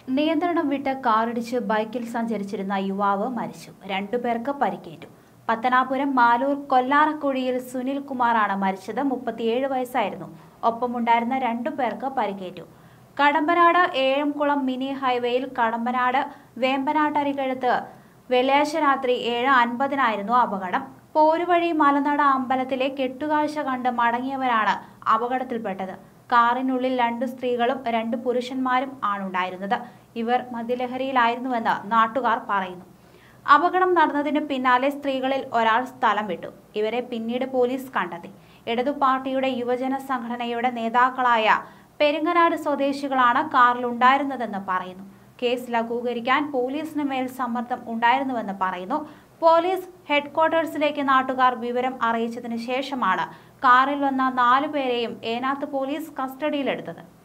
നിയന്ത്രണം വിട്ട് കാറിടിച്ച് ബൈക്കിൽ സഞ്ചരിച്ചിരുന്ന യുവാവ് മരിച്ചു രണ്ടുപേർക്ക് പരിക്കേറ്റു പത്തനാപുരം മാലൂർ കൊല്ലാറക്കുഴിയിൽ സുനിൽ കുമാറാണ് മരിച്ചത് മുപ്പത്തിയേഴ് വയസ്സായിരുന്നു ഒപ്പമുണ്ടായിരുന്ന രണ്ടു പേർക്ക് പരിക്കേറ്റു കടമ്പനാട് ഏഴംകുളം മിനി ഹൈവേയിൽ കടമ്പനാട് വേമ്പനാട്ടരികഴുത്ത് വെള്ളിയാഴ്ച രാത്രി ഏഴ് അൻപതിനായിരുന്നു അപകടം പോരുവഴി മലനട അമ്പലത്തിലെ കെട്ടുകാഴ്ച കണ്ട് മടങ്ങിയവരാണ് അപകടത്തിൽപ്പെട്ടത് കാറിനുള്ളിൽ രണ്ട് സ്ത്രീകളും രണ്ട് പുരുഷന്മാരും ആണുണ്ടായിരുന്നത് ഇവർ മദ്യലഹരിയിലായിരുന്നുവെന്ന് നാട്ടുകാർ പറയുന്നു അപകടം നടന്നതിന് പിന്നാലെ സ്ത്രീകളിൽ ഒരാൾ സ്ഥലം വിട്ടു ഇവരെ പിന്നീട് പോലീസ് കണ്ടെത്തി ഇടതു പാർട്ടിയുടെ യുവജന സംഘടനയുടെ നേതാക്കളായ പെരിങ്ങനാട് സ്വദേശികളാണ് കാറിലുണ്ടായിരുന്നതെന്ന് പറയുന്നു കേസ് ലഘൂകരിക്കാൻ പോലീസിന് മേൽ സമ്മർദ്ദം ഉണ്ടായിരുന്നുവെന്ന് പറയുന്നു പോലീസ് ഹെഡ്ക്വാർട്ടേഴ്സിലേക്ക് നാട്ടുകാർ വിവരം അറിയിച്ചതിന് ശേഷമാണ് കാറിൽ വന്ന നാലുപേരെയും ഏനാത്ത് പോലീസ് കസ്റ്റഡിയിലെടുത്തത്